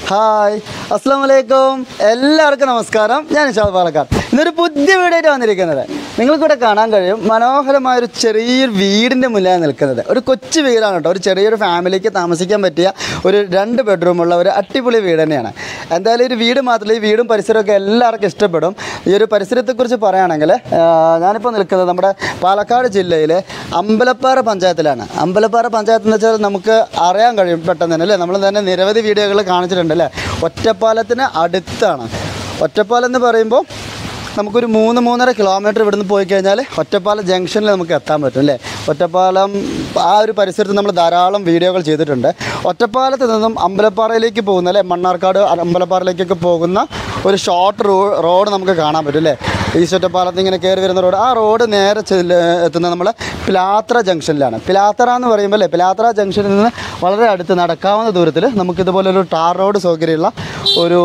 hi അസ്സാം വലൈക്കും എല്ലാവർക്കും നമസ്കാരം ഞാൻ ഇഷാദ് പാലക്കാട് ഇന്നൊരു പുതിയ വീടായിട്ട് വന്നിരിക്കുന്നത് നിങ്ങൾക്കിവിടെ കാണാൻ കഴിയും മനോഹരമായ ഒരു ചെറിയൊരു വീടിൻ്റെ മുന്നിലാണ് നിൽക്കുന്നത് ഒരു കൊച്ചു വീടാണ് കേട്ടോ ഒരു ചെറിയൊരു ഫാമിലിക്ക് താമസിക്കാൻ പറ്റിയ ഒരു രണ്ട് ബെഡ്റൂമുള്ള ഒരു അടിപൊളി വീട് തന്നെയാണ് എന്തായാലും ഒരു വീട് മാത്രമല്ല ഈ വീടും പരിസരമൊക്കെ എല്ലാവർക്കും ഇഷ്ടപ്പെടും ഈ ഒരു പരിസരത്തെക്കുറിച്ച് പറയുകയാണെങ്കിൽ ഞാനിപ്പോൾ നിൽക്കുന്നത് നമ്മുടെ പാലക്കാട് ജില്ലയിലെ അമ്പലപ്പാറ പഞ്ചായത്തിലാണ് അമ്പലപ്പാറ പഞ്ചായത്ത് എന്ന് വെച്ചാൽ നമുക്ക് അറിയാൻ കഴിയും പെട്ടെന്ന് തന്നെ അല്ലേ നമ്മൾ തന്നെ നിരവധി വീഡിയോകൾ കാണിച്ചിട്ടുണ്ട് അല്ലേ ഒറ്റപ്പാലത്തിന് അടുത്താണ് ഒറ്റപ്പാലം എന്ന് പറയുമ്പോൾ നമുക്കൊരു മൂന്ന് മൂന്നര കിലോമീറ്റർ ഇവിടുന്ന് പോയി കഴിഞ്ഞാൽ ഒറ്റപ്പാലം ജംഗ്ഷനിൽ നമുക്ക് എത്താൻ പറ്റും അല്ലേ ഒറ്റപ്പാലം ആ ഒരു പരിസരത്ത് നമ്മൾ ധാരാളം വീഡിയോകൾ ചെയ്തിട്ടുണ്ട് ഒറ്റപ്പാലത്ത് നിന്നും അമ്പലപ്പാറയിലേക്ക് പോകുന്ന അല്ലേ മണ്ണാർക്കാട് അമ്പലപ്പാറയിലേക്കൊക്കെ പോകുന്ന ഒരു ഷോർട്ട് റോ റോഡ് നമുക്ക് കാണാൻ പറ്റും അല്ലേ ഈസ്റ്റ് ഒറ്റപ്പാലത്ത് ഇങ്ങനെ കയറി വരുന്ന റോഡ് ആ റോഡ് നേരെ ചെല്ല് എത്തുന്നത് നമ്മൾ പിലാത്ര ജംഗ്ഷനിലാണ് പിലാത്ര എന്ന് പറയുമ്പോൾ അല്ലേ പിലാത്ര ജംഗ്ഷനിൽ നിന്ന് വളരെ അടുത്ത് നടക്കാവുന്ന ദൂരത്തിൽ നമുക്കിതുപോലെ ഒരു ടാർ റോഡ് സൗകര്യമുള്ള ഒരു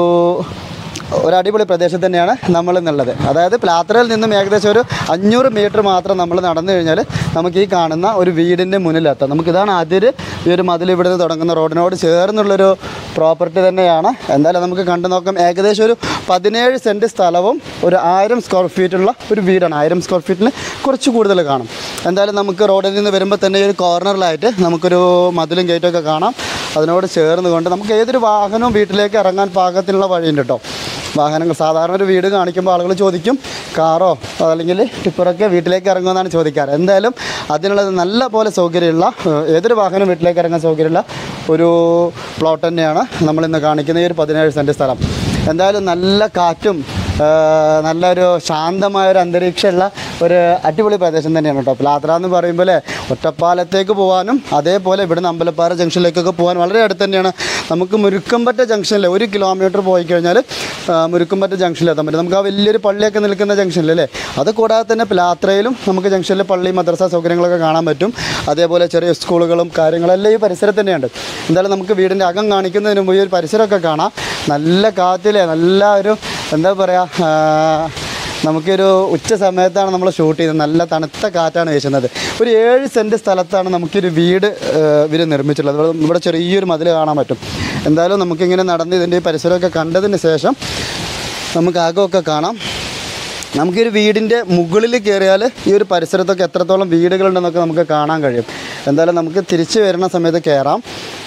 ഒരു അടിപൊളി പ്രദേശത്ത് തന്നെയാണ് നമ്മൾ എന്നുള്ളത് അതായത് പ്ലാത്രയിൽ നിന്നും ഏകദേശം ഒരു അഞ്ഞൂറ് മീറ്റർ മാത്രം നമ്മൾ നടന്നു കഴിഞ്ഞാൽ നമുക്ക് ഈ കാണുന്ന ഒരു വീടിൻ്റെ മുന്നിലെത്താം നമുക്കിതാണ് അതിര് ഈ ഒരു മതിൽ ഇവിടുന്ന് തുടങ്ങുന്ന റോഡിനോട് ചേർന്നുള്ളൊരു പ്രോപ്പർട്ടി തന്നെയാണ് എന്തായാലും നമുക്ക് കണ്ടു നോക്കാം ഏകദേശം ഒരു പതിനേഴ് സെൻറ്റ് സ്ഥലവും ഒരു ആയിരം സ്ക്വയർ ഫീറ്റുള്ള ഒരു വീടാണ് ആയിരം സ്ക്വയർ ഫീറ്റിന് കുറച്ച് കൂടുതൽ കാണും എന്തായാലും നമുക്ക് റോഡിൽ നിന്ന് വരുമ്പോൾ തന്നെ ഈ ഒരു കോർണറിലായിട്ട് നമുക്കൊരു മതിലും ഗേറ്റൊക്കെ കാണാം അതിനോട് ചേർന്ന് കൊണ്ട് നമുക്ക് ഏതൊരു വാഹനവും വീട്ടിലേക്ക് ഇറങ്ങാൻ പാകത്തിനുള്ള വഴിയുണ്ട് കേട്ടോ വാഹനങ്ങൾ സാധാരണ ഒരു വീട് കാണിക്കുമ്പോൾ ആളുകൾ ചോദിക്കും കാറോ അതല്ലെങ്കിൽ ടിപ്പറൊക്കെ വീട്ടിലേക്ക് ഇറങ്ങുമെന്നാണ് ചോദിക്കാറ് എന്തായാലും അതിനുള്ള നല്ല പോലെ സൗകര്യമുള്ള ഏഹ്, ഏതൊരു വാഹനം വീട്ടിലേക്ക് ഇറങ്ങാൻ സൗകര്യമുള്ള ഒരു പ്ലോട്ട് തന്നെയാണ് നമ്മളിന്ന് കാണിക്കുന്ന ഈ ഒരു പതിനേഴ് സെൻറ്റ് സ്ഥലം എന്തായാലും നല്ല കാറ്റും ഏഹ്, നല്ലൊരു ശാന്തമായ ഒരു അന്തരീക്ഷമുള്ള ഒരു അടിപൊളി പ്രദേശം തന്നെയാണ് കേട്ടോ പ്ലാത്ര എന്ന് പറയുമ്പോൾ ഒറ്റപ്പാലത്തേക്ക് പോകാനും അതേപോലെ ഇവിടുന്ന് അമ്പലപ്പാറ ജംഗ്ഷനിലേക്കൊക്കെ പോകാൻ വളരെ അടുത്ത് തന്നെയാണ് നമുക്ക് മുരുക്കമ്പറ്റ ജംഗ്ഷനിൽ ഒരു കിലോമീറ്റർ പോയി കഴിഞ്ഞാൽ ആ, മുരുക്കമ്പറ്റ ജംഗ്ഷനിൽ എത്താൻ പറ്റും നമുക്ക് ആ വലിയൊരു പള്ളിയൊക്കെ നിൽക്കുന്ന ജംഗ്ഷനിൽ അല്ലേ അത് കൂടാതെ തന്നെ പ്ലാത്രയിലും നമുക്ക് ജംഗ്ഷനിൽ പള്ളി മദ്രസ സൗകര്യങ്ങളൊക്കെ കാണാൻ പറ്റും അതേപോലെ ചെറിയ സ്കൂളുകളും കാര്യങ്ങളെല്ലാം ഈ പരിസരത്ത് തന്നെയുണ്ട് എന്തായാലും നമുക്ക് വീടിൻ്റെ അകം കാണിക്കുന്നതിന് മുമ്പ് ഈ ഒരു പരിസരമൊക്കെ കാണാം നല്ല കാറ്റിലെ നല്ല ഒരു എന്താ പറയുക നമുക്കൊരു ഉച്ച സമയത്താണ് നമ്മൾ ഷൂട്ട് ചെയ്തത് നല്ല തണുത്ത കാറ്റാണ് വീശുന്നത് ഒരു ഏഴ് സെൻറ്റ് സ്ഥലത്താണ് നമുക്കൊരു വീട് ഏഹ്, ഇവർ നിർമ്മിച്ചിട്ടുള്ളത് ഇവിടെ ഇവിടെ ചെറിയൊരു മതിൽ കാണാൻ പറ്റും എന്തായാലും നമുക്കിങ്ങനെ നടന്ന് ഇതിൻ്റെ ഈ പരിസരമൊക്കെ കണ്ടതിന് ശേഷം നമുക്ക് ആകമൊക്കെ കാണാം നമുക്കൊരു വീടിൻ്റെ മുകളിൽ കയറിയാൽ ഈ ഒരു പരിസരത്തൊക്കെ എത്രത്തോളം വീടുകളുണ്ടെന്നൊക്കെ നമുക്ക് കാണാൻ കഴിയും എന്തായാലും നമുക്ക് തിരിച്ചു വരുന്ന സമയത്ത് കയറാം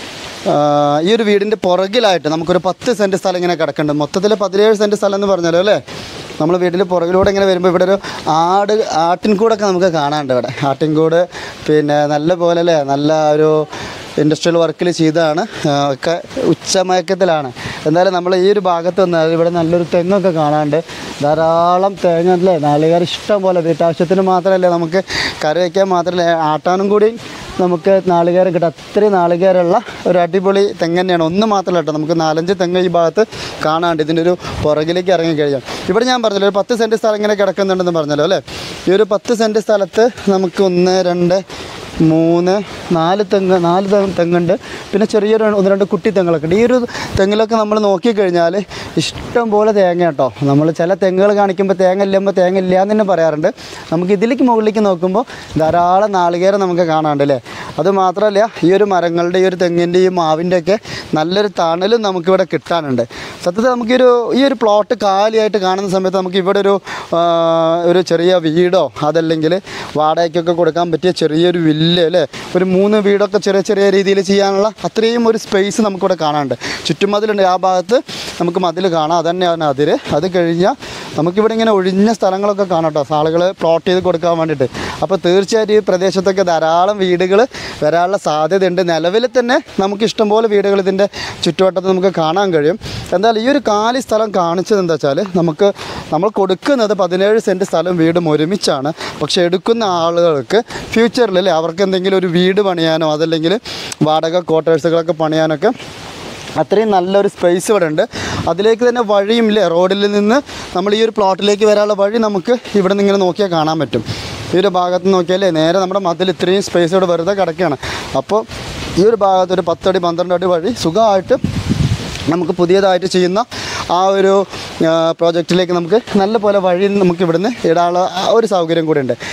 ആ, ഈ ഒരു വീടിൻ്റെ പുറകിലായിട്ട് നമുക്കൊരു പത്ത് സെൻറ്റ് സ്ഥലം ഇങ്ങനെ കിടക്കുന്നുണ്ട് മൊത്തത്തിൽ പതിനേഴ് സെൻറ്റ് സ്ഥലം എന്ന് പറഞ്ഞാലോ അല്ലേ നമ്മൾ വീടിൻ്റെ പുറകിലൂടെ ഇങ്ങനെ വരുമ്പോൾ ഇവിടെ ഒരു ആട് ആട്ടിൻകൂടൊക്കെ നമുക്ക് കാണാനുണ്ട് ഇവിടെ ആട്ടിൻകൂട് പിന്നെ നല്ല പോലെ അല്ലേ നല്ല ഒരു ഇൻഡസ്ട്രിയൽ വർക്കിൽ ചെയ്താണ് ആ, ഒക്കെ ഉച്ചമയക്കത്തിലാണ് എന്തായാലും നമ്മൾ ഈ ഒരു ഭാഗത്ത് വന്നാൽ ഇവിടെ നല്ലൊരു തെങ്ങൊക്കെ കാണാണ്ട് ധാരാളം തേങ്ങ അല്ലേ നാളികേരം ഇഷ്ടം പോലെ വീട്ടാവശ്യത്തിന് മാത്രമല്ല നമുക്ക് കറി വയ്ക്കാൻ മാത്രമല്ല ആട്ടാനും കൂടി നമുക്ക് നാളികേരം കിട്ടും അത്രയും നാളികേരമുള്ള ഒരു അടിപൊളി തെങ്ങ് തന്നെയാണ് ഒന്ന് മാത്രമല്ല കേട്ടോ നമുക്ക് നാലഞ്ച് തെങ്ങ് ഈ ഭാഗത്ത് കാണാണ്ട് ഇതിൻ്റെ ഒരു പുറകിലേക്ക് ഇറങ്ങി കഴിയാം ഇവിടെ ഞാൻ പറഞ്ഞല്ലോ ഒരു പത്ത് സെൻറ്റ് സ്ഥലം ഇങ്ങനെ കിടക്കുന്നുണ്ടെന്ന് പറഞ്ഞല്ലോ അല്ലേ ഈ ഒരു പത്ത് സെൻറ്റ് സ്ഥലത്ത് നമുക്ക് ഒന്ന് രണ്ട് മൂന്ന് നാല് തെങ്ങ് നാല് തെ- തെങ്ങുണ്ട് പിന്നെ ചെറിയൊരു ഒന്ന് രണ്ട് കുട്ടി തെങ്ങുകളൊക്കെ ഉണ്ട് ഈ ഒരു തെങ്ങിലൊക്കെ നമ്മൾ നോക്കിക്കഴിഞ്ഞാൽ ഇഷ്ടം പോലെ തേങ്ങ കേട്ടോ നമ്മൾ ചില തെങ്ങുകൾ കാണിക്കുമ്പോൾ തേങ്ങ ഇല്ലുമ്പോൾ തേങ്ങ ഇല്ല എന്ന് തന്നെ പറയാറുണ്ട് നമുക്ക് ഇതിലേക്ക് മുകളിലേക്ക് നോക്കുമ്പോൾ ധാരാളം നാളികേരം നമുക്ക് കാണാണ്ട് അല്ലേ അത് മാത്രമല്ല ഈ ഒരു മരങ്ങളുടെ ഈ ഒരു തെങ്ങിൻ്റെയും മാവിൻ്റെ ഒക്കെ നല്ലൊരു തണലും നമുക്കിവിടെ കിട്ടാനുണ്ട് സത്യത്തിൽ നമുക്കൊരു ഈ ഒരു പ്ലോട്ട് കാലിയായിട്ട് കാണുന്ന സമയത്ത് നമുക്ക് ഇവിടെ ഒരു ആ, ഒരു ചെറിയ വീടോ അതല്ലെങ്കിൽ വാടകയ്ക്കൊക്കെ കൊടുക്കാൻ പറ്റിയ ചെറിയൊരു വില്ല് അല്ലേ ഒരു മൂന്ന് വീടൊക്കെ ചെറിയ ചെറിയ രീതിയിൽ ചെയ്യാനുള്ള അത്രയും ഒരു സ്പേസ് നമുക്കിവിടെ കാണാനുണ്ട് ചുറ്റുമതിലുണ്ട് ആ ഭാഗത്ത് നമുക്ക് മതിൽ കാണാം അതന്നെയാണ് അതിര് അത് കഴിഞ്ഞാൽ നമുക്കിവിടെ ഇങ്ങനെ ഒഴിഞ്ഞ സ്ഥലങ്ങളൊക്കെ കാണാം കേട്ടോ ആളുകൾ പ്ലോട്ട് ചെയ്ത് കൊടുക്കാൻ വേണ്ടിയിട്ട് അപ്പോൾ തീർച്ചയായിട്ടും ഈ പ്രദേശത്തൊക്കെ ധാരാളം വീടുകൾ വരാനുള്ള സാധ്യതയുണ്ട് നിലവിൽ തന്നെ നമുക്ക് ഇഷ്ടംപോലെ വീടുകൾ ഇതിൻ്റെ ചുറ്റുവട്ടത്ത് നമുക്ക് കാണാൻ കഴിയും എന്തായാലും ഈ ഒരു കാലി സ്ഥലം കാണിച്ചത് എന്താ വെച്ചാൽ നമുക്ക് നമ്മൾ കൊടുക്കുന്നത് പതിനേഴ് സെൻറ്റ് സ്ഥലം വീടും ഒരുമിച്ചാണ് പക്ഷേ എടുക്കുന്ന ആളുകൾക്ക് ഫ്യൂച്ചറിൽ അല്ലേ അവർക്ക് എന്തെങ്കിലും ഒരു വീട് പണിയാനോ അതല്ലെങ്കിൽ വാടക ക്വാർട്ടേഴ്സുകളൊക്കെ പണിയാനൊക്കെ അത്രയും നല്ലൊരു സ്പേസ് ഇവിടെ ഉണ്ട് അതിലേക്ക് തന്നെ വഴിയും ഇല്ലേ റോഡിൽ നിന്ന് നമ്മൾ ഈ ഒരു പ്ലോട്ടിലേക്ക് വരാനുള്ള വഴി നമുക്ക് ഇവിടെ നിന്ന് ഇങ്ങനെ നോക്കിയാൽ കാണാൻ പറ്റും ഈ ഒരു ഭാഗത്ത് നോക്കിയാലേ നേരെ നമ്മുടെ മതിൽ ഇത്രയും സ്പേസ് ഇവിടെ വെറുതെ കിടക്കുകയാണ് അപ്പോൾ ഈ ഒരു ഭാഗത്ത് ഒരു പത്തടി പന്ത്രണ്ട് അടി വഴി സുഖമായിട്ട് നമുക്ക് പുതിയതായിട്ട് ചെയ്യുന്ന ആ ഒരു പ്രോജക്റ്റിലേക്ക് നമുക്ക് നല്ല പോലെ വഴി നമുക്ക് ഇവിടുന്ന് ഇടാനുള്ള ആ ഒരു സൗകര്യം കൂടി ഉണ്ട്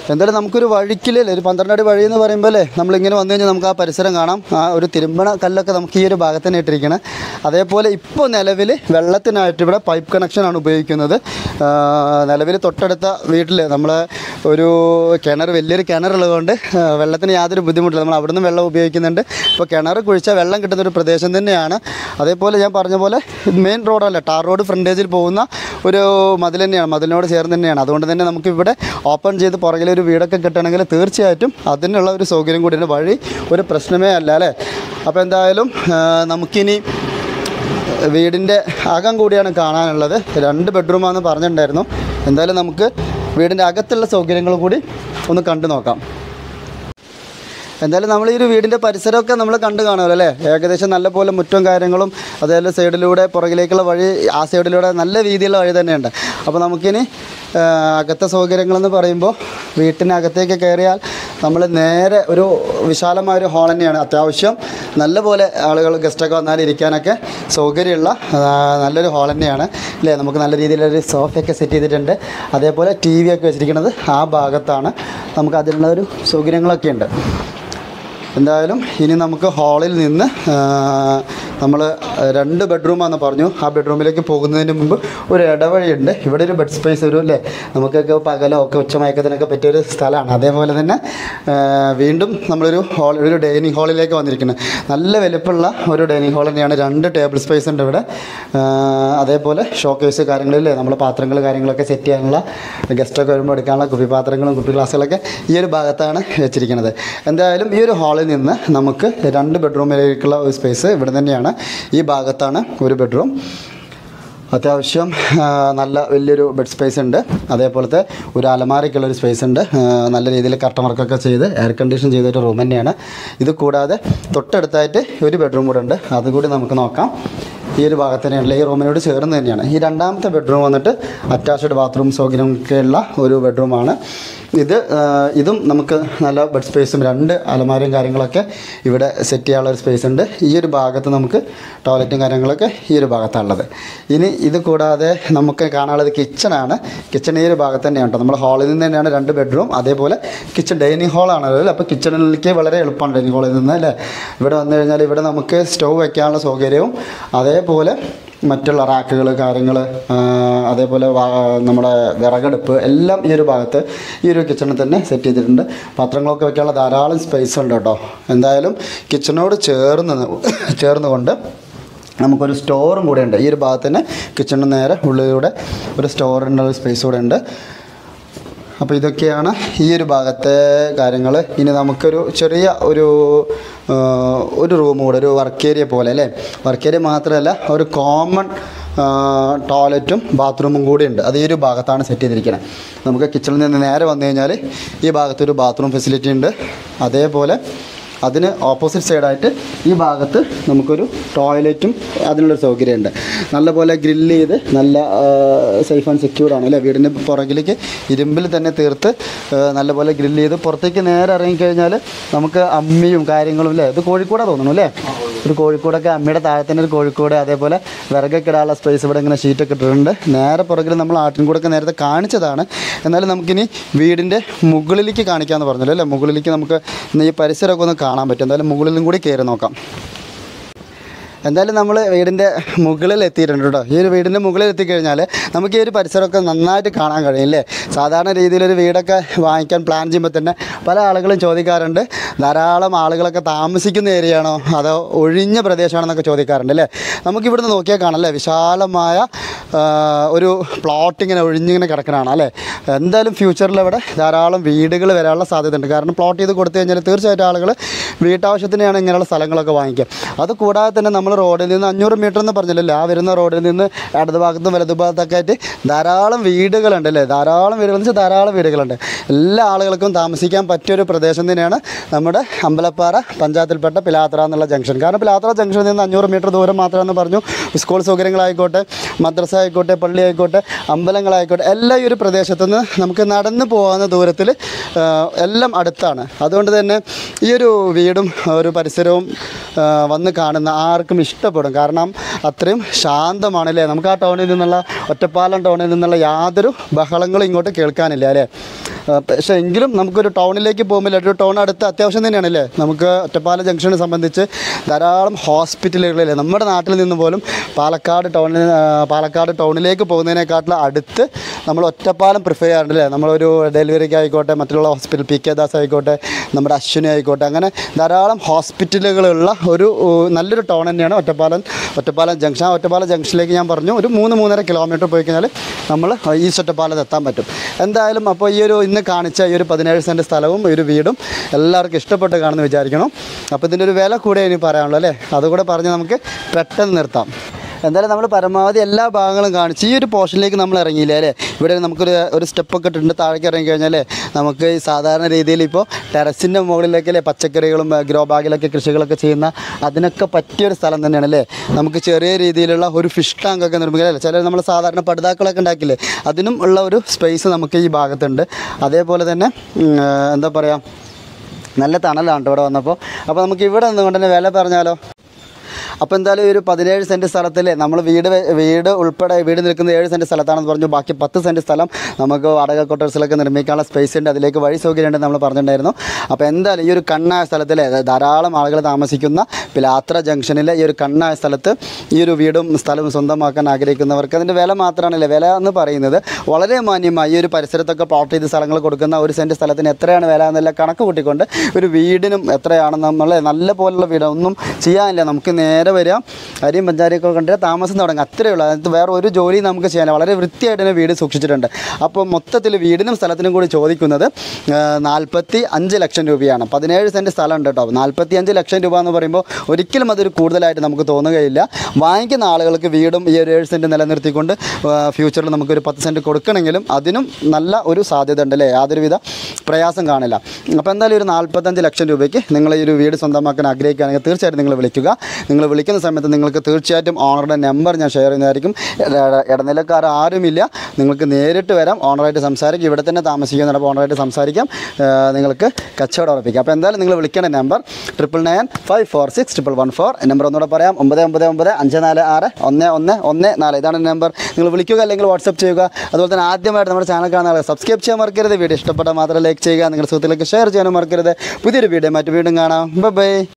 എന്തായാലും നമുക്കൊരു വഴിക്കില്ലേ ഒരു പന്ത്രണ്ട് അടി വഴി എന്ന് പറയുമ്പോൾ അല്ലേ നമ്മളിങ്ങനെ വന്നു കഴിഞ്ഞാൽ നമുക്ക് ആ പരിസരം കാണാം ആ ഒരു തിരുമ്പണ കല്ലൊക്കെ നമുക്ക് ഈ ഒരു ഭാഗത്ത് തന്നെ ഇട്ടിരിക്കണം അതേപോലെ ഇപ്പോൾ നിലവിൽ വെള്ളത്തിനായിട്ട് ഇവിടെ പൈപ്പ് കണക്ഷനാണ് ഉപയോഗിക്കുന്നത് നിലവിൽ തൊട്ടടുത്ത വീട്ടിൽ നമ്മൾ ഒരു കിണർ വലിയൊരു കിണറുള്ളതുകൊണ്ട് ആ, വെള്ളത്തിന് യാതൊരു ബുദ്ധിമുട്ടില്ല നമ്മൾ അവിടുന്ന് വെള്ളം ഉപയോഗിക്കുന്നുണ്ട് ഇപ്പോൾ കിണർ കുഴിച്ചാൽ വെള്ളം കിട്ടുന്ന ഒരു പ്രദേശം തന്നെയാണ് അതേപോലെ ഞാൻ പറഞ്ഞ പോലെ മെയിൻ റോഡല്ല ടാർ റോഡ് ഫ്രണ്ടേജിൽ പോകുന്ന ഒരു മതിൽ തന്നെയാണ് മതിലിനോട് ചേർന്ന് തന്നെയാണ് അതുകൊണ്ട് തന്നെ നമുക്ക് ഇവിടെ ഓപ്പൺ ചെയ്ത് പുറകിൽ ഒരു വീടൊക്കെ കിട്ടണമെങ്കിൽ തീർച്ചയായിട്ടും അതിനുള്ള ഒരു സൗകര്യം കൂടിയാണ് വഴി ഒരു പ്രശ്നമേ അല്ല അല്ലേ അപ്പോൾ എന്തായാലും ആ, നമുക്കിനി വീടിൻ്റെ അകം കൂടിയാണ് കാണാനുള്ളത് രണ്ട് ബെഡ്റൂമാണെന്ന് പറഞ്ഞിട്ടുണ്ടായിരുന്നു എന്തായാലും നമുക്ക് വീടിൻ്റെ അകത്തുള്ള സൗകര്യങ്ങൾ കൂടി ഒന്ന് കണ്ടു നോക്കാം എന്തായാലും നമ്മൾ ഈ ഒരു വീടിൻ്റെ പരിസരമൊക്കെ നമ്മൾ കണ്ടു കാണുമല്ലോ അല്ലേ ഏകദേശം നല്ല പോലെ മുറ്റവും കാര്യങ്ങളും അതേപോലെ സൈഡിലൂടെ പുറകിലേക്കുള്ള വഴി ആ സൈഡിലൂടെ നല്ല രീതിയിലുള്ള വഴി തന്നെയുണ്ട് അപ്പോൾ നമുക്കിനി ആ, അകത്തെ സൗകര്യങ്ങളെന്ന് പറയുമ്പോൾ വീട്ടിനകത്തേക്ക് കയറിയാൽ നമ്മൾ നേരെ ഒരു വിശാലമായ ഒരു ഹാൾ തന്നെയാണ് അത്യാവശ്യം നല്ല പോലെ ആളുകൾ ഗസ്റ്റൊക്കെ വന്നാൽ ഇരിക്കാനൊക്കെ സൗകര്യമുള്ള ആ, നല്ലൊരു ഹാൾ തന്നെയാണ് അല്ലേ നമുക്ക് നല്ല രീതിയിലൊരു സോഫയൊക്കെ സെറ്റ് ചെയ്തിട്ടുണ്ട് അതേപോലെ ടി വി ഒക്കെ വെച്ചിരിക്കുന്നത് ആ ഭാഗത്താണ് നമുക്ക് അതിനുള്ള ഒരു സൗകര്യങ്ങളൊക്കെ ഉണ്ട് എന്തായാലും ഇനി നമുക്ക് ഹാളിൽ നിന്ന് നമ്മൾ രണ്ട് ബെഡ്റൂമാണെന്ന് പറഞ്ഞു ആ ബെഡ്റൂമിലേക്ക് പോകുന്നതിന് മുമ്പ് ഒരു ഇടവഴിയുണ്ട് ഇവിടെ ഒരു ബെഡ് സ്പേസ് ഒരു അല്ലേ നമുക്കൊക്കെ പകലോ ഒക്കെ ഉച്ചമയക്കത്തിനൊക്കെ പറ്റിയൊരു സ്ഥലമാണ് അതേപോലെ തന്നെ ആ, വീണ്ടും നമ്മളൊരു ഹാൾ ഒരു ഡൈനിങ് ഹാളിലേക്ക് വന്നിരിക്കുന്നത് നല്ല വലുപ്പമുള്ള ഒരു ഡൈനിങ് ഹാൾ തന്നെയാണ് രണ്ട് ടേബിൾ സ്പേസ് ഉണ്ട് ഇവിടെ ആ, അതേപോലെ ഷോക്കേസ് കാര്യങ്ങളില്ലേ നമ്മൾ പാത്രങ്ങൾ കാര്യങ്ങളൊക്കെ സെറ്റ് ചെയ്യാനുള്ള ഗസ്റ്റൊക്കെ വരുമ്പോൾ എടുക്കാനുള്ള കുപ്പി പാത്രങ്ങളും കുപ്പി ഗ്ലാസ്സുകളൊക്കെ ഈ ഒരു ഭാഗത്താണ് വെച്ചിരിക്കുന്നത് എന്തായാലും ഈ ഒരു ഹാളിൽ നിന്ന് നമുക്ക് രണ്ട് ബെഡ്റൂമിലേക്കുള്ള ഒരു സ്പേസ് ഇവിടെ തന്നെയാണ് ഈ ഭാഗത്താണ് ഒരു ബെഡ്റൂം അത്യാവശ്യം ആ, നല്ല വലിയൊരു ബെഡ് സ്പേസ് ഉണ്ട് അതേപോലത്തെ ഒരു അലമാരയ്ക്കുള്ള ഒരു സ്പേസ് ഉണ്ട് ആ, നല്ല രീതിയിൽ കർട്ടൻ വർക്കൊക്കെ ചെയ്ത് എയർ കണ്ടീഷൻ ചെയ്തൊരു റൂം തന്നെയാണ് ഇത് കൂടാതെ തൊട്ടടുത്തായിട്ട് ഒരു ബെഡ്റൂം കൂടെ ഉണ്ട് അതുകൂടി നമുക്ക് നോക്കാം ഈ ഒരു ഭാഗത്ത് തന്നെയാണ് ഈ റൂമിനോട് ചേർന്ന് തന്നെയാണ് ഈ രണ്ടാമത്തെ ബെഡ്റൂം വന്നിട്ട് അറ്റാച്ച്ഡ് ബാത്റൂം സൗകര്യമൊക്കെയുള്ള ഒരു ബെഡ്റൂമാണ് ഇത് ആ, ഇതും നമുക്ക് നല്ല ബെഡ് സ്പേസും രണ്ട് അലമാരയും കാര്യങ്ങളൊക്കെ ഇവിടെ സെറ്റ് ചെയ്യാനുള്ള ഒരു സ്പേസ് ഉണ്ട് ഈ ഒരു ഭാഗത്ത് നമുക്ക് ടോയ്ലറ്റും കാര്യങ്ങളൊക്കെ ഈ ഒരു ഭാഗത്താണുള്ളത് ഇനി ഇത് കൂടാതെ നമുക്ക് കാണാനുള്ളത് കിച്ചണാണ് കിച്ചൺ ഈ ഒരു ഭാഗത്ത് തന്നെയാണ് കേട്ടോ നമ്മൾ ഹാളിൽ നിന്ന് തന്നെയാണ് രണ്ട് ബെഡ്റൂം അതേപോലെ കിച്ചൺ ഡൈനിങ് ഹാളാണല്ലോ അല്ലേ അപ്പോൾ കിച്ചണിലേക്ക് വളരെ എളുപ്പമാണ് ഡൈനിങ് ഹാളിൽ നിന്ന് അല്ലേ ഇവിടെ വന്നു കഴിഞ്ഞാൽ ഇവിടെ നമുക്ക് സ്റ്റൗ വയ്ക്കാനുള്ള സൗകര്യവും അതേപോലെ മറ്റുള്ള റാക്കുകൾ കാര്യങ്ങൾ അതേപോലെ വാ- നമ്മുടെ വിറകടുപ്പ് എല്ലാം ഈ ഒരു ഭാഗത്ത് ഈ ഒരു കിച്ചണിൽ തന്നെ സെറ്റ് ചെയ്തിട്ടുണ്ട് പാത്രങ്ങളൊക്കെ വെക്കാനുള്ള ധാരാളം സ്പേസ് ഉണ്ട് കേട്ടോ എന്തായാലും കിച്ചണോട് ചേർന്ന് നി- ചേർന്നുകൊണ്ട് നമുക്കൊരു സ്റ്റോറും കൂടെ ഉണ്ട് ഈ ഒരു ഭാഗത്ത് തന്നെ കിച്ചണിന് നേരെ ഉള്ളിലൂടെ ഒരു സ്റ്റോറിൻ്റെ ഒരു സ്പേസ് കൂടെ ഉണ്ട് അപ്പോൾ ഇതൊക്കെയാണ് ഈ ഒരു ഭാഗത്തെ കാര്യങ്ങൾ ഇനി നമുക്കൊരു ചെറിയ ഒരു ആ, ഒരു റൂം കൂടെ ഒരു വർക്ക് ഏരിയ പോലെ അല്ലേ വർക്ക് ഏരിയ മാത്രമല്ല ഒരു കോമൺ ടോയ്ലറ്റും ബാത്റൂമും കൂടി ഉണ്ട് അത് ഈ ഒരു ഭാഗത്താണ് സെറ്റ് ചെയ്തിരിക്കുന്നത് നമുക്ക് കിച്ചണിൽ നിന്ന് നേരെ വന്നു കഴിഞ്ഞാൽ ഈ ഭാഗത്തൊരു ബാത്റൂം ഫെസിലിറ്റി ഉണ്ട് അതേപോലെ അതിന് ഓപ്പോസിറ്റ് സൈഡായിട്ട് ഈ ഭാഗത്ത് നമുക്കൊരു ടോയ്ലറ്റും അതിനുള്ളൊരു സൗകര്യമുണ്ട് നല്ലപോലെ ഗ്രില്ല് ചെയ്ത് നല്ല സേഫ് ആൻഡ് സെക്യൂർഡ് ആണ് അല്ലേ വീടിൻ്റെ പുറകിലേക്ക് ഇരുമ്പിൽ തന്നെ തീർത്ത് ആ, നല്ലപോലെ ഗ്രില്ല് ചെയ്ത് പുറത്തേക്ക് നേരെ ഇറങ്ങിക്കഴിഞ്ഞാൽ നമുക്ക് അമ്മിയും കാര്യങ്ങളും അല്ലേ ഇത് കോഴിക്കോടാ തോന്നുന്നു അല്ലേ ഒരു കോഴിക്കോടൊക്കെ അമ്മയുടെ താഴെ തന്നെ ഒരു കോഴിക്കോട് അതേപോലെ വിറകൊക്കെ ഇടാനുള്ള സ്പേസ് ഇവിടെ ഇങ്ങനെ ഷീറ്റൊക്കെ ഇട്ടിട്ടുണ്ട് നേരെ പുറകിൽ നമ്മൾ ആട്ടിൻകൂടൊക്കെ നേരത്തെ കാണിച്ചതാണ് എന്നാലും നമുക്കിനി വീടിൻ്റെ മുകളിലേക്ക് കാണിക്കാമെന്ന് പറഞ്ഞല്ലോ അല്ലേ മുകളിലേക്ക് നമുക്ക് ഇന്ന് ഈ പരിസരമൊക്കെ ഒന്ന് കാണാൻ പറ്റും എന്തായാലും മുകളിലും കൂടി കയറി നോക്കാം എന്തായാലും നമ്മൾ വീടിൻ്റെ മുകളിൽ എത്തിയിട്ടുണ്ട് കേട്ടോ ഈ ഒരു വീടിൻ്റെ മുകളിൽ എത്തിക്കഴിഞ്ഞാൽ നമുക്ക് ഈ ഒരു പരിസരമൊക്കെ നന്നായിട്ട് കാണാൻ കഴിയും അല്ലേ സാധാരണ രീതിയിലൊരു വീടൊക്കെ വാങ്ങിക്കാൻ പ്ലാൻ ചെയ്യുമ്പോൾ തന്നെ പല ആളുകളും ചോദിക്കാറുണ്ട് ധാരാളം ആളുകളൊക്കെ താമസിക്കുന്ന ഏരിയ ആണോ അതോ ഒഴിഞ്ഞ പ്രദേശമാണെന്നൊക്കെ ചോദിക്കാറുണ്ട് അല്ലേ നമുക്ക് ഇവിടുന്ന് നോക്കിയാൽ കാണാം അല്ലേ വിശാലമായ ആ, ഒരു പ്ലോട്ട് ഇങ്ങനെ ഒഴിഞ്ഞിങ്ങനെ കിടക്കണതാണ് അല്ലേ എന്തായാലും ഫ്യൂച്ചറിൽ ഇവിടെ ധാരാളം വീടുകൾ വരാനുള്ള സാധ്യതയുണ്ട് കാരണം പ്ലോട്ട് ചെയ്ത് കൊടുത്തു കഴിഞ്ഞാൽ തീർച്ചയായിട്ടും ആളുകൾ വീട്ടാവശ്യത്തിനാണ് ഇങ്ങനെയുള്ള സ്ഥലങ്ങളൊക്കെ വാങ്ങിക്കുക അത് കൂടാതെ തന്നെ നമ്മൾ റോഡിൽ നിന്ന് അഞ്ഞൂറ് മീറ്റർ എന്ന് പറഞ്ഞില്ലല്ലോ ആ വരുന്ന റോഡിൽ നിന്ന് ഇടത് ഭാഗത്തും വലതു ഭാഗത്തൊക്കെ ആയിട്ട് ധാരാളം വീടുകളുണ്ട് അല്ലേ ധാരാളം വീടുകൾ എന്ന് വെച്ചാൽ ധാരാളം വീടുകളുണ്ട് എല്ലാ ആളുകൾക്കും താമസിക്കാൻ പറ്റിയൊരു പ്രദേശം തന്നെയാണ് നമ്മുടെ അമ്പലപ്പാറ പഞ്ചായത്തിൽപ്പെട്ട പിലാത്ര എന്നുള്ള ജംഗ്ഷൻ കാരണം പിലാത്ര ജംഗ്ഷനിൽ നിന്ന് അഞ്ഞൂറ് മീറ്റർ ദൂരം മാത്രമെന്ന് പറഞ്ഞു സ്കൂൾ സൗകര്യങ്ങളായിക്കോട്ടെ മദ്രസ ആയിക്കോട്ടെ പള്ളി ആയിക്കോട്ടെ അമ്പലങ്ങളായിക്കോട്ടെ എല്ലാ ഈ ഒരു പ്രദേശത്തു നിന്ന് നമുക്ക് നടന്നു പോകാവുന്ന ദൂരത്തിൽ ആ, എല്ലാം അടുത്താണ് അതുകൊണ്ട് തന്നെ ഈ ഒരു വീടും ഒരു പരിസരവും ആ, വന്ന് കാണുന്ന ആർക്കും ഇഷ്ടപ്പെടും കാരണം അത്രയും ശാന്തമാണ് അല്ലേ നമുക്ക് ആ ടൗണിൽ നിന്നുള്ള ഒറ്റപ്പാലം ടൗണിൽ നിന്നുള്ള യാതൊരു ബഹളങ്ങളും ഇങ്ങോട്ട് കേൾക്കാനില്ല അല്ലേ ആ, പക്ഷേ എങ്കിലും നമുക്കൊരു ടൗണിലേക്ക് പോകുമ്പോൾ ഒരു ടൗൺ അടുത്ത് അത്യാവശ്യം തന്നെയാണല്ലേ നമുക്ക് ഒറ്റപ്പാലം ജംഗ്ഷനെ സംബന്ധിച്ച് ധാരാളം ഹോസ്പിറ്റലുകളിലെ നമ്മുടെ നാട്ടിൽ നിന്ന് പോലും പാലക്കാട് ടൗണിൽ ആ, പാലക്കാട് ടൗണിലേക്ക് പോകുന്നതിനെക്കാട്ടിലും അടുത്ത് നമ്മൾ ഒറ്റപ്പാലം പ്രിഫർ ചെയ്യാറുണ്ടല്ലേ നമ്മളൊരു ഡെലിവറിക്ക് ആയിക്കോട്ടെ മറ്റുള്ള ഹോസ്പിറ്റൽ പി കെ ദാസ് ആയിക്കോട്ടെ നമ്മുടെ അശ്വിനി ആയിക്കോട്ടെ അങ്ങനെ ധാരാളം ഹോസ്പിറ്റലുകളുള്ള ഒരു ഉ, നല്ലൊരു ടൗൺ തന്നെയാണ് ഒറ്റപ്പാലം ഒറ്റപ്പാലം ജംഗ്ഷൻ ആ ഒറ്റപ്പാലം ജംഗ്ഷനിലേക്ക് ഞാൻ പറഞ്ഞു ഒരു മൂന്ന് മൂന്നര കിലോമീറ്റർ പോയി കഴിഞ്ഞാൽ നമ്മൾ ഈസ്റ്റ് ഒറ്റപ്പാലത്ത് എത്താൻ പറ്റും എന്തായാലും അപ്പോൾ ഈ ഒരു ഇന്ന് കാണിച്ച ഈ ഒരു പതിനേഴ് സെൻറ്റ് സ്ഥലവും ഈ ഒരു വീടും എല്ലാവർക്കും ഇഷ്ടപ്പെട്ട് കാണുമെന്ന് വിചാരിക്കണം അപ്പോൾ ഇതിൻ്റെ ഒരു വില കൂടെ ഇനി പറയാനുള്ളൂ അല്ലേ അതുകൂടെ പറഞ്ഞ് നമുക്ക് പെട്ടെന്ന് നിർത്താം എന്തായാലും നമ്മൾ പരമാവധി എല്ലാ ഭാഗങ്ങളും കാണിച്ച് ഈ ഒരു പോർഷനിലേക്ക് നമ്മൾ ഇറങ്ങിയില്ലേ അല്ലേ ഇവിടെ നമുക്കൊരു ഒരു സ്റ്റെപ്പൊക്കെ ഇട്ടിട്ടുണ്ട് താഴേക്ക് ഇറങ്ങി കഴിഞ്ഞാൽ നമുക്ക് ഈ സാധാരണ രീതിയിൽ ഇപ്പോൾ ടെറസിൻ്റെ മുകളിലേക്ക് അല്ലേ പച്ചക്കറികളും ഗ്രോ ബാഗിലൊക്കെ കൃഷികളൊക്കെ ചെയ്യുന്ന അതിനൊക്കെ പറ്റിയൊരു സ്ഥലം തന്നെയാണ് അല്ലേ നമുക്ക് ചെറിയ രീതിയിലുള്ള ഒരു ഫിഷ് ടാങ്കൊക്കെ നിർമ്മിക്കുക അല്ലേ ചില നമ്മൾ സാധാരണ പടുതാക്കളൊക്കെ ഉണ്ടാക്കില്ലേ അതിനും ഉള്ള ഒരു സ്പേസ് നമുക്ക് ഈ ഭാഗത്തുണ്ട് അതേപോലെ തന്നെ ഉം, ആ, എന്താ പറയുക നല്ല തണലാണ് കേട്ടോ ഇവിടെ വന്നപ്പോൾ അപ്പോൾ നമുക്ക് ഇവിടെ നിന്നുകൊണ്ട് തന്നെ വില പറഞ്ഞാലോ അപ്പോൾ എന്തായാലും ഈ ഒരു പതിനേഴ് സെൻറ്റ് സ്ഥലത്തിൽ നമ്മൾ വീട് വെ- വീട് ഉൾപ്പെടെ വീട് നിൽക്കുന്ന ഏഴ് സെൻറ്റ് സ്ഥലത്താണെന്ന് പറഞ്ഞു ബാക്കി പത്ത് സെൻറ്റ് സ്ഥലം നമുക്ക് വാടക ക്വാർട്ടേഴ്സിലൊക്കെ നിർമ്മിക്കാനുള്ള സ്പേസ് ഉണ്ട് അതിലേക്ക് വഴി സൗകര്യം ഉണ്ട് നമ്മൾ പറഞ്ഞിട്ടുണ്ടായിരുന്നു അപ്പോൾ എന്തായാലും ഈ ഒരു കണ്ണായ സ്ഥലത്തിൽ ധാരാളം ആളുകൾ താമസിക്കുന്ന പിലാത്ര ജംഗ്ഷനിലെ ഈ ഒരു കണ്ണായ സ്ഥലത്ത് ഈ ഒരു വീടും സ്ഥലവും സ്വന്തമാക്കാൻ ആഗ്രഹിക്കുന്നവർക്ക് അതിൻ്റെ വില മാത്രമാണല്ലേ വില എന്ന് പറയുന്നത് വളരെ മാന്യമായി ഈ ഒരു പരിസരത്തൊക്കെ പ്ലോട്ട് ചെയ്ത് സ്ഥലങ്ങൾ കൊടുക്കുന്ന ഒരു സെൻറ്റ് സ്ഥലത്തിന് എത്രയാണ് വില എന്നുള്ള കണക്ക് കൂട്ടിക്കൊണ്ട് ഒരു വീടിനും എത്രയാണെന്ന് നമ്മൾ നല്ല പോലുള്ള വീട് ഒന്നും ചെയ്യാനില്ല നമുക്ക് നേരെ വരിക അരിയും പഞ്ചാരിയൊക്കെ കണ്ട് താമസം തുടങ്ങും അത്രയേ ഉള്ളൂ അതിനകത്ത് വേറെ ഒരു ജോലിയും നമുക്ക് ചെയ്യാനില്ല വളരെ വൃത്തിയായിട്ട് തന്നെ വീട് സൂക്ഷിച്ചിട്ടുണ്ട് അപ്പോൾ മൊത്തത്തിൽ വീടിനും സ്ഥലത്തിനും കൂടി ചോദിക്കുന്നത് നാൽപ്പത്തി അഞ്ച് ലക്ഷം രൂപയാണ് പതിനേഴ് സെൻറ്റ് സ്ഥലമുണ്ട് കേട്ടോ നാൽപ്പത്തി അഞ്ച് ലക്ഷം രൂപ എന്ന് പറയുമ്പോൾ ഒരിക്കലും അതൊരു കൂടുതലായിട്ട് നമുക്ക് തോന്നുകയില്ല വാങ്ങിക്കുന്ന ആളുകൾക്ക് വീടും ഈ ഒരു ഏഴ് സെൻറ്റ് നിലനിർത്തിക്കൊണ്ട് ഫ്യൂച്ചറിൽ നമുക്കൊരു പത്ത് സെൻറ്റ് കൊടുക്കണമെങ്കിലും അതിനും നല്ല ഒരു സാധ്യത ഉണ്ട് അല്ലേ യാതൊരുവിധ പ്രയാസം കാണില്ല അപ്പോൾ എന്തായാലും ഒരു നാൽപ്പത്തഞ്ച് ലക്ഷം രൂപയ്ക്ക് നിങ്ങൾ ഈ ഒരു വീട് സ്വന്തമാക്കാൻ ആഗ്രഹിക്കുകയാണെങ്കിൽ തീർച്ചയായിട്ടും നിങ്ങൾ വിളിക്കുക നിങ്ങൾ വിളിക്കുന്ന സമയത്ത് നിങ്ങൾക്ക് തീർച്ചയായിട്ടും ഓണറുടെ നമ്പർ ഞാൻ ഷെയർ ചെയ്യുന്നതായിരിക്കും ഇട- ഇടനിലക്കാർ ആരുമില്ല നിങ്ങൾക്ക് നേരിട്ട് വരാം ഓണറായിട്ട് സംസാരിക്കും ഇവിടെ തന്നെ താമസിക്കുന്നുണ്ട് അപ്പോൾ ഓണറായിട്ട് സംസാരിക്കാം ആ, നിങ്ങൾക്ക് കച്ചവടം ഉറപ്പിക്കാം അപ്പോൾ എന്തായാലും നിങ്ങൾ വിളിക്കേണ്ട number triple nine five four six triple one four number ഒന്നുകൂടെ പറയാം ഒമ്പത് ഒമ്പത് ഒമ്പത് അഞ്ച് നാല് ആറ് ഒന്ന് ഒന്ന് ഒന്ന് നാല് ഇതാണ് നമ്പർ നിങ്ങൾ വിളിക്കുക അല്ലെങ്കിൽ വാട്സപ്പ് ചെയ്യുക അതുപോലെ തന്നെ ആദ്യമായിട്ട് നമ്മുടെ ചാനൽ കാണുന്ന ആളുകൾ സബ്സ്ക്രൈബ് ചെയ്യാൻ മറക്കരുത് വീഡിയോ ഇഷ്ടപ്പെട്ടാൽ മാത്രം ലൈക്ക് ചെയ്യുക നിങ്ങളുടെ സുഹൃത്തുക്കൾക്ക് ഷെയർ ചെയ്യാനും മറക്കരുത് പുതിയൊരു വീഡിയോ മറ്റു വീണ്ടും കാണാം ബൈ